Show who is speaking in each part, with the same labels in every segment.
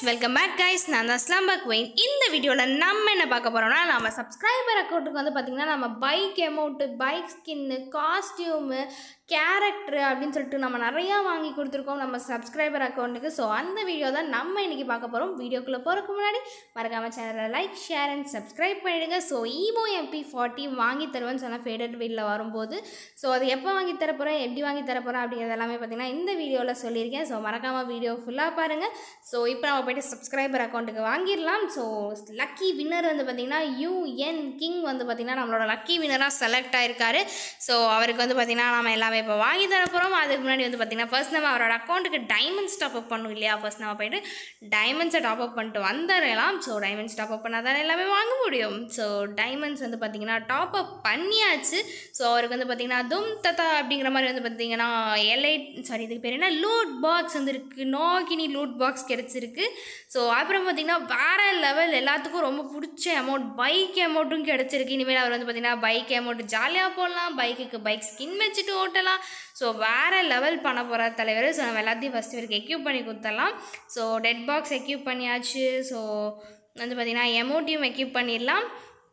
Speaker 1: welcome back guys நான் தான் ஸ்லம்பக் vein இந்த வீடியோவில் நம்ம என்ன பார்க்க போகிறோம்னா நம்ம சப்ஸ்கிரைபர் அக்கௌண்ட்டுக்கு வந்து பார்த்திங்கன்னா நம்ம பைக் அமௌண்ட்டு பைக் ஸ்கின்னு காஸ்டியூமு கேரக்டர் அப்படின்னு சொல்லிட்டு நம்ம நிறையா வாங்கி கொடுத்துருக்கோம் நம்ம சப்ஸ்கிரைபர் அக்கௌண்ட்டுக்கு ஸோ அந்த வீடியோ தான் நம்ம இன்றைக்கி பார்க்க போகிறோம் வீடியோக்குள்ளே போகிறதுக்கு முன்னாடி மறக்காமல் சேனலை லைக் ஷேர் அண்ட் சப்ஸ்கிரைப் பண்ணிவிடுங்க ஸோ ஈமோ எம்பி ஃபார்ட்டி வாங்கி தருவேன்னு சொன்னால் ஃபேடட் வீலில் வரும்போது ஸோ அது எப்போ வாங்கி தர போகிறேன் எப்படி வாங்கி தர போகிறேன் அப்படிங்கிறது எல்லாமே பார்த்திங்கன்னா இந்த வீடியோவில் சொல்லியிருக்கேன் ஸோ மறக்காமல் வீடியோ ஃபுல்லாக பாருங்கள் ஸோ இப்போ நம்ம போயிட்டு சப்ஸ்கிரைபர் அக்கௌண்ட்டுக்கு வாங்கிடலாம் ஸோ லக்கி வின்னர் வந்து பார்த்திங்கன்னா யூஎன் கிங் வந்து பார்த்திங்கன்னா நம்மளோட லக்கி வின்னராக செலக்ட் ஆயிருக்காரு ஸோ அவருக்கு வந்து பார்த்திங்கன்னா நம்ம எல்லாமே இப்போ வாங்கி தர போகிறோம் அதுக்கு முன்னாடி வந்து பார்த்திங்கன்னா ஃபர்ஸ்ட் நம்ம அவரோட அக்கௌண்ட்டுக்கு டைமண்ட்ஸ் டாப் அப் பண்ணும் இல்லையா ஃபர்ஸ்ட் நம்ம போயிட்டு டைமண்ட்ஸை டாப் அப் பண்ணிட்டு வந்துடலாம் ஸோ டைமண்ட்ஸ் டாப் அப் பண்ணால் தானே எல்லாமே வாங்க முடியும் ஸோ டைமண்ட்ஸ் வந்து பார்த்திங்கன்னா டாப் அப் பண்ணியாச்சு ஸோ அவருக்கு வந்து பார்த்திங்கன்னா தும் தத்தா அப்படிங்கிற மாதிரி வந்து பார்த்திங்கன்னா எல்ஐ சாரி இதுக்கு பேர் என்ன லூட் பாக்ஸ் வந்து இருக்குது நோகினி லூட் பாக்ஸ் கிடச்சிருக்கு ஸோ அப்புறம் பார்த்திங்கன்னா வேறு லெவல் எல்லாத்துக்கும் ரொம்ப பிடிச்ச அமௌண்ட் பைக் அமௌண்ட்டும் கிடச்சிருக்கு இனிமேல் அவர் வந்து பார்த்திங்கன்னா பைக் அமௌண்ட் ஜாலியாக போடலாம் பைக்குக்கு பைக் ஸ்கின் வச்சுட்டு ஓட்டலாம் ஸோ வேறு லெவல் பண்ண போகிற தலைவர் ஸோ நம்ம எல்லாத்தையும் ஃபஸ்ட் இவருக்கு எக்யூப் பண்ணி கொடுத்துடலாம் ஸோ டெட் பாக்ஸ் எக்யூப் பண்ணியாச்சு ஸோ வந்து பார்த்திங்கன்னா எமோட்டியும் எக்யூப் பண்ணிடலாம்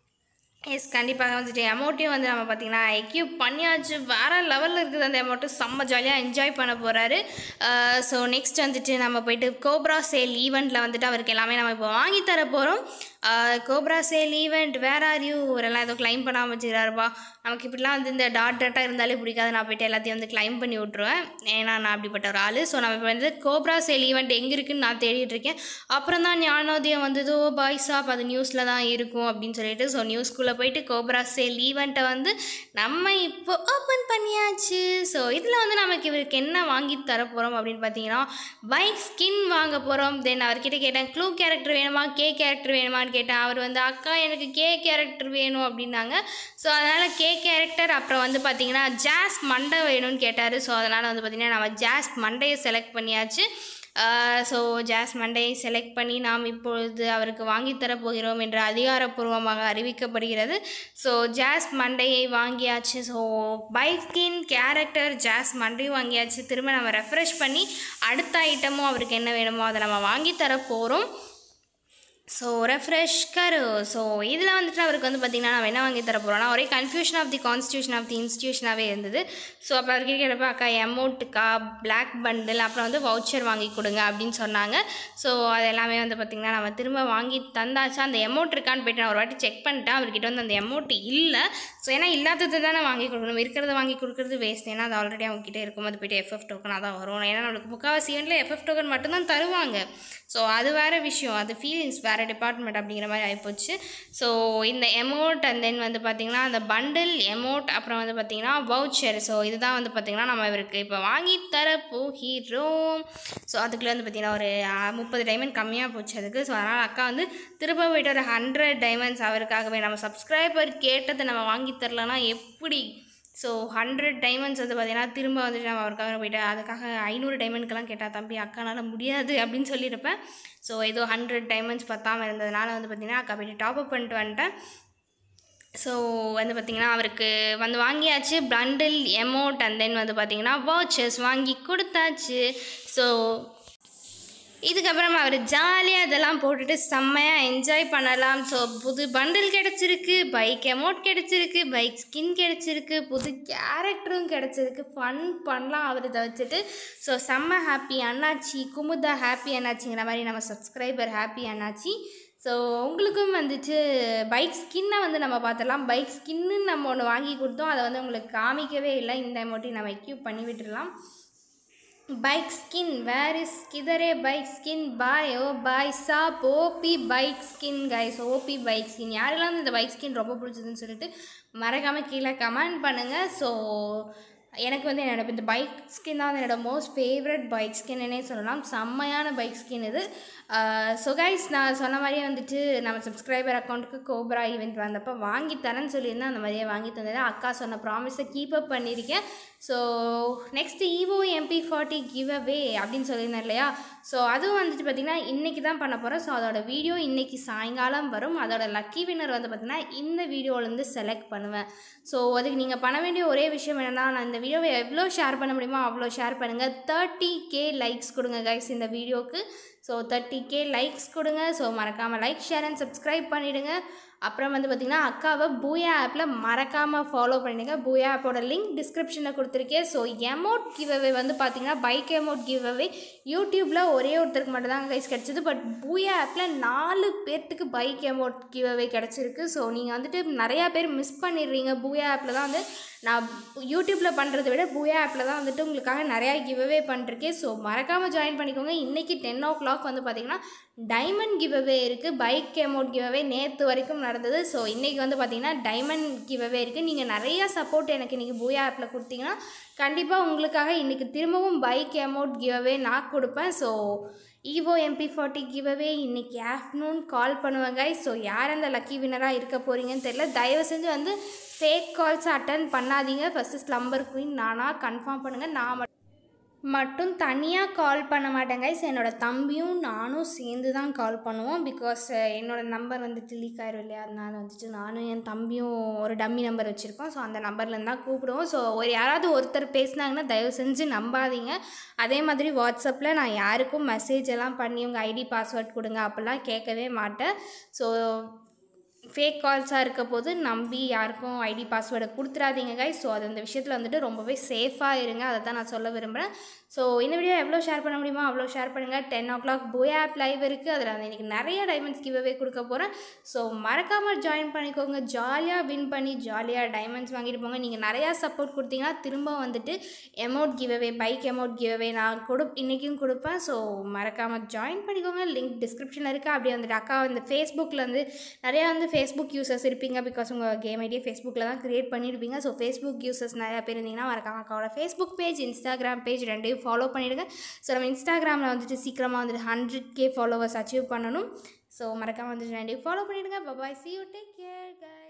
Speaker 1: எஸ் கண்டிப்பாக வந்துட்டு அமௌண்ட்டையும் வந்து நம்ம பார்த்திங்கன்னா எக்யூப் பண்ணியாச்சு வேறு லெவலில் இருக்குது அந்த அமௌண்ட்டு செம்ம ஜாலியாக என்ஜாய் பண்ண போகிறாரு ஸோ நெக்ஸ்ட் வந்துட்டு நம்ம போயிட்டு கோப்ரா சேல் ஈவெண்ட்டில் வந்துட்டு அவருக்கு எல்லாமே நம்ம இப்போ வாங்கி தர போகிறோம் cobra sale event where are you எல்லாம் ஏதோ கிளைம் பண்ணாமல் வச்சுக்கிறாருப்பா நமக்கு இப்படிலாம் வந்து இந்த டாட் டாட்டாக இருந்தாலே பிடிக்காது நான் போயிட்டு எல்லாத்தையும் வந்து கிளைம் பண்ணி விட்ருவேன் ஏன்னா நான் அப்படிப்பட்ட ஒரு ஆள் ஸோ நம்ம இப்போ வந்து கோப்ரா சேல் ஈவெண்ட் எங்கே இருக்குன்னு நான் தேடிட்டு இருக்கேன் அப்புறம் தான் ஞானோதயம் வந்ததோ பாய் சாப் அது நியூஸில் தான் இருக்கும் அப்படின்னு சொல்லிட்டு ஸோ நியூஸ்குள்ளே போயிட்டு கோப்ரா சேல் ஈவெண்ட்டை வந்து நம்ம இப்போ ஓப்பன் பண்ணியாச்சு ஸோ இதில் வந்து நமக்கு இவருக்கு என்ன வாங்கி தர போகிறோம் அப்படின்னு பார்த்தீங்கன்னா பைக் ஸ்கின் வாங்க போகிறோம் தென் அவர்கிட்ட கேட்டேன் க்ளூ கேரக்டர் வேணுமா கே கேரக்டர் வேணுமான்னு கேட்டேன் அவர் வந்து அக்கா எனக்கு கே கேரக்டர் வேணும் அப்படின்னாங்க ஸோ அதனால் கே கேரக்டர் அப்புறம் வந்து பார்த்தீங்கன்னா ஜாஸ் மண்டை வேணும்னு கேட்டார் ஸோ அதனால் வந்து பார்த்திங்கன்னா நம்ம ஜாஸ் மண்டையை செலக்ட் பண்ணியாச்சு ஸோ ஜாஸ் மண்டையை செலக்ட் பண்ணி நாம் இப்பொழுது அவருக்கு வாங்கித்தர போகிறோம் என்று அதிகாரப்பூர்வமாக அறிவிக்கப்படுகிறது ஸோ ஜாஸ் மண்டையை வாங்கியாச்சு ஸோ பைக்கின் கேரக்டர் ஜாஸ் மண்டையும் வாங்கியாச்சு திரும்ப நம்ம ரெஃப்ரெஷ் பண்ணி அடுத்த ஐட்டமும் அவருக்கு என்ன வேணுமோ அதை நம்ம வாங்கித்தர போகிறோம் ஸோ ரெஃப்ரெஷ் கரு ஸோ இதில் வந்துட்டு அவருக்கு வந்து பார்த்திங்கன்னா நம்ம என்ன வாங்கி தர போகிறோம்னா ஒரே confusion of the constitution of the இன்ஸ்டியூஷனாகவே இருந்தது ஸோ அப்போ அவருக்கு கேட்டப்ப அக்கா அமௌண்ட்டுக்கா பிளாக் பண்டில் அப்புறம் வந்து வவுச்சர் வாங்கி கொடுங்க அப்படின்னு சொன்னாங்க ஸோ அது எல்லாமே வந்து பார்த்திங்கன்னா நம்ம திரும்ப வாங்கி தந்தாச்சு அந்த அமௌண்ட் இருக்கான்னு போயிட்டு நான் ஒரு வாட்டி செக் பண்ணிட்டேன் அவர்கிட்ட வந்து அந்த அமௌண்ட் இல்லை ஸோ ஏன்னா இல்லாதது தானே வாங்கி கொடுக்கணும் இருக்கிறத வாங்கி கொடுக்குறது வேஸ்ட் ஏன்னா அது ஆல்ரெடி அவங்ககிட்ட இருக்கும் அது போயிட்டு எஃப்எஃப் டோக்கனாக தான் வரும் ஏன்னா நம்மளுக்கு முக்கால்வாசி ஈவெண்ட்டில் எஃப்எஃப் டோக்கன் மட்டும்தான் தருவாங்க ஸோ அது வேறு விஷயம் அது ஃபீலிங்ஸ் வேறு டிபார்ட்மெண்ட் அப்படிங்கிற மாதிரி ஆகிப்போச்சு ஸோ இந்த எமௌண்ட் அண்ட் தென் வந்து பார்த்திங்கன்னா அந்த பண்டில் எமௌண்ட் அப்புறம் வந்து பார்த்திங்கன்னா வவுச்சர் ஸோ இதுதான் வந்து பார்த்திங்கன்னா நம்ம இவருக்கு இப்போ வாங்கி தர போகிறோம் ஸோ அதுக்குள்ளே வந்து பார்த்திங்கன்னா ஒரு முப்பது டைமண்ட் கம்மியாக போச்சு அதுக்கு ஸோ அதனால் அக்கா வந்து திரும்ப போயிட்டு ஒரு ஹண்ட்ரட் டைமண்ட்ஸ் அவருக்காகவே நம்ம சப்ஸ்கிரைபர் கேட்டதை நம்ம வாங்கி தரலன்னா எப்படி ஸோ ஹண்ட்ரட் டைமண்ட்ஸ் வந்து பார்த்தீங்கன்னா திரும்ப வந்துட்டு நம்ம அவருக்காக போயிட்டு அதுக்காக ஐநூறு டைமண்ட்க்கெலாம் கேட்டால் தம்பி அக்கானால முடியாது அப்படின்னு சொல்லியிருப்பேன் ஸோ ஏதோ ஹண்ட்ரட் டைமண்ட்ஸ் பத்தாமல் இருந்ததுனால வந்து பார்த்திங்கன்னா அக்கா போயிட்டு டாப் அப் பண்ணிட்டு வந்துட்டேன் ஸோ வந்து பார்த்திங்கன்னா அவருக்கு வந்து வாங்கியாச்சு பண்டில் எமௌண்ட் அண்ட் தென் வந்து பார்த்திங்கன்னா வாட்சஸ் வாங்கி கொடுத்தாச்சு ஸோ இதுக்கப்புறம் அவர் ஜாலியாக இதெல்லாம் போட்டுட்டு செம்மையாக என்ஜாய் பண்ணலாம் ஸோ புது பண்டில் கிடச்சிருக்கு பைக் அமௌண்ட் கிடச்சிருக்கு பைக் ஸ்கின் கிடச்சிருக்கு புது கேரக்டரும் கிடச்சிருக்கு ஃபன் பண்ணலாம் அவர் இதை வச்சுட்டு ஸோ செம்ம ஹாப்பி அண்ணாச்சி குமுதா ஹாப்பி அண்ணாச்சிங்கிற மாதிரி நம்ம சப்ஸ்கிரைபர் ஹாப்பி அண்ணாச்சி ஸோ உங்களுக்கும் வந்துட்டு பைக் ஸ்கின்னை வந்து நம்ம பார்த்துடலாம் பைக் ஸ்கின்னு நம்ம ஒன்று வாங்கி கொடுத்தோம் அதை வந்து உங்களுக்கு காமிக்கவே இல்லை இந்த அமௌண்ட்டையும் நம்ம எக்யூப் பண்ணி விட்டுடலாம் பைக் ஸ்கின் வேர் இஸ் கிதரே bike skin boy oh boy சாப் OP bike skin guys OP bike skin யாரெல்லாம் வந்து இந்த பைக் ஸ்கின் ரொம்ப பிடிச்சதுன்னு சொல்லிட்டு மறக்காமல் கீழே கமெண்ட் பண்ணுங்கள் ஸோ எனக்கு வந்து என்னோட இந்த பைக் ஸ்கின் தான் வந்து என்னோடய மோஸ்ட் ஃபேவரட் பைக் ஸ்கின்னே சொல்லலாம் செம்மையான பைக் ஸ்கின் இது ஸோ கைஸ் நான் சொன்ன மாதிரியே வந்துட்டு நம்ம சப்ஸ்கிரைபர் அக்கௌண்ட்டுக்கு கோப்ரா ஈவெண்ட் வந்தப்போ வாங்கி தரேன்னு சொல்லியிருந்தேன் அந்த மாதிரியே வாங்கி தந்தது அக்கா சொன்ன ப்ராமிஸை கீப் அப் பண்ணியிருக்கேன் so next evo MP forty giveaway அப்படின்னு சொல்லியிருந்தேன் இல்லையா ஸோ அதுவும் வந்துட்டு பார்த்திங்கன்னா இன்றைக்கி தான் பண்ண போகிறோம் ஸோ அதோட வீடியோ இன்றைக்கி சாயங்காலம் வரும் அதோட லக்கி வின்னர் வந்து பார்த்திங்கன்னா இந்த வீடியோலேருந்து செலக்ட் பண்ணுவேன் ஸோ அதுக்கு நீங்கள் பண்ண வேண்டிய ஒரே விஷயம் என்னென்னா நான் இந்த இந்த வீடியோவை எவ்வளோ ஷேர் பண்ண முடியுமோ அவ்வளோ ஷேர் பண்ணுங்கள் தேர்ட்டி கே லைக்ஸ் கொடுங்க கைஸ் இந்த வீடியோவுக்கு ஸோ தேர்ட்டி கே லைக்ஸ் கொடுங்க ஸோ மறக்காமல் லைக் ஷேர் அண்ட் சப்ஸ்கிரைப் பண்ணிவிடுங்க அப்புறம் வந்து பார்த்திங்கன்னா அக்காவை பூயா ஆப்பில் மறக்காமல் ஃபாலோ பண்ணிடுங்க பூயா ஆப்போட லிங்க் டிஸ்கிரிப்ஷனில் கொடுத்துருக்கேன் ஸோ எமௌண்ட் கிவ்அவே வந்து பார்த்திங்கன்னா பைக் எமௌண்ட் கிவ்அவே யூடியூப்பில் ஒரே ஒருத்தருக்கு மட்டும் தான் கைஸ் கிடச்சிது பட் பூயா ஆப்பில் நாலு பேர்த்துக்கு பைக் எமௌண்ட் கிவ்அவே கிடச்சிருக்கு ஸோ நீங்கள் வந்துட்டு நிறையா பேர் மிஸ் பண்ணிடுறீங்க பூயா ஆப்பில் தான் வந்து நான் யூடியூப்பில் பண்ணுறதை விட பூயா ஆப்பில் தான் வந்துட்டு உங்களுக்காக நிறையா கிவ்அவே பண்ணிருக்கேன் ஸோ மறக்காமல் ஜாயின் பண்ணிக்கோங்க இன்றைக்கி டென் ஓ கிளாக் வந்து பார்த்திங்கன்னா டைமண்ட் கிவ்அவே இருக்குது பைக் அமௌண்ட் கிவ்அவே நேற்று வரைக்கும் நடந்தது ஸோ இன்றைக்கி வந்து பார்த்திங்கன்னா டைமண்ட் கிவ்அவே இருக்குது நீங்கள் நிறையா சப்போர்ட் எனக்கு இன்றைக்கி பூயா ஆப்பில் கொடுத்தீங்கன்னா கண்டிப்பாக உங்களுக்காக இன்றைக்கி திரும்பவும் பைக் அமௌண்ட் கிவ்அவே நான் கொடுப்பேன் so evo MP forty giveaway இன்றைக்கி ஆஃப்டர்நூன் கால் பண்ணுவாங்க ஸோ யார் அந்த லக்கி வினராக இருக்க போகிறீங்கன்னு தெரியல தயவு செஞ்சு வந்து ஃபேக் கால்ஸ் அட்டன் பண்ணாதீங்க ஃபஸ்ட்டு ஸ்லம்பர் குயின் நானாக கன்ஃபார்ம் பண்ணுங்கள் நான் மட்டும் மட்டும் தனியாக கால் பண்ண மாட்டேன் கைஸ் என்னோடய தம்பியும் நானும் சேர்ந்து தான் கால் பண்ணுவோம் பிகாஸ் என்னோடய நம்பர் வந்துட்டு லீக் ஆயிரும் இல்லையா அதனால வந்துட்டு நானும் என் தம்பியும் ஒரு டம்மி நம்பர் வச்சுருக்கோம் ஸோ அந்த நம்பர்லேருந்து தான் கூப்பிடுவோம் ஸோ ஒரு யாராவது ஒருத்தர் பேசினாங்கன்னா தயவு செஞ்சு நம்பாதீங்க அதே மாதிரி வாட்ஸ்அப்பில் நான் யாருக்கும் மெசேஜ் எல்லாம் பண்ணி உங்கள் ஐடி பாஸ்வேர்ட் கொடுங்க அப்படிலாம் கேட்கவே மாட்டேன் ஸோ ஃபேக் கால்ஸாக இருக்க போது நம்பி யாருக்கும் ஐடி பாஸ்வேர்டை கொடுத்துறாதீங்க கைஸ் ஸோ அது அந்த விஷயத்தில் வந்துட்டு ரொம்பவே சேஃபாக இருங்க அதை தான் நான் சொல்ல விரும்புகிறேன் ஸோ இந்த வீடியோ எவ்வளோ ஷேர் பண்ண முடியுமோ அவ்வளோ ஷேர் பண்ணுங்கள் டென் ஓ கிளாக் போய் ஆப் லைவ் இருக்குது அதில் வந்து இன்றைக்கி நிறைய டைமண்ட்ஸ் கிவ்அவே கொடுக்க போகிறேன் ஸோ மறக்காமல் ஜாயின் பண்ணிக்கோங்க ஜாலியாக வின் பண்ணி ஜாலியாக டைமண்ட்ஸ் வாங்கிட்டு போங்க நீங்கள் நிறையா சப்போர்ட் கொடுத்தீங்கன்னா திரும்ப வந்துட்டு amount giveaway bike amount giveaway நான் கொடு இன்றைக்கும் கொடுப்பேன் ஸோ மறக்காமல் ஜாயின் பண்ணிக்கோங்க லிங்க் டிஸ்கிரிப்ஷனில் இருக்குது அப்படியே வந்துட்டு அக்கா வந்து ஃபேஸ்புக்கில் வந்து நிறையா வந்து ஃபேஸ்புக் யூசர்ஸ் இருப்பீங்க பிகாஸ் உங்கள் கேம் ஐடியை ஃபேஸ்புக்கில் தான் க்ரியேட் பண்ணியிருப்பீங்க ஸோ ஃபேஸ்புக் யூசர்ஸ் நிறையா பேர் இருந்தீங்கன்னா மறக்காம அக்காவோட ஃபேஸ்புக் பேஜ் இன்ஸ்டாகிராம் பேஜ் ரெண்டையும் ஃபாலோ பண்ணிவிடுங்க ஸோ நம்ம இன்ஸ்டாகிராமில் வந்துட்டு சீக்கிரமாக வந்துட்டு ஹண்ட்ரட் கே ஃபாலோவர்ஸ் அச்சீவ் பண்ணணும் ஸோ மறக்காமல் வந்துட்டு ரெண்டையும் ஃபாலோ பண்ணிவிடுங்க bye bye see you take care guys